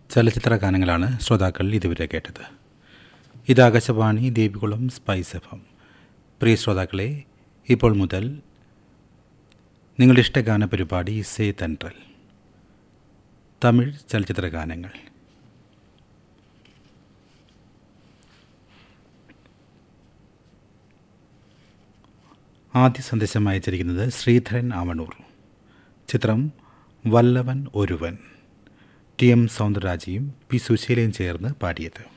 ചലച്ചിത്ര ഗാനങ്ങളാണ് ശ്രോതാക്കൾ ഇതുവരെ കേട്ടത് ഇത് Akashvani Devikulam spice F M പ്രിയ ശ്രോതാക്കളെ ഇപ്പോൾ മുതൽ നിങ്ങളുടെ ഇഷ്ടഗാന പരിപാടി സേ തെൻട്രൽ തമിഴ് ചലച്ചിത്ര ഗാനങ്ങൾ ആദ്യ സന്ദേശം അയച്ചിരിക്കുന്നത് ശ്രീധരൻ ആവണൂർ ചിത്രം വല്ലവൻ ഒരുവൻ ടി എം സൗന്ദരരാജയും പി സുശീലയും ചേർന്ന് പാടിയത്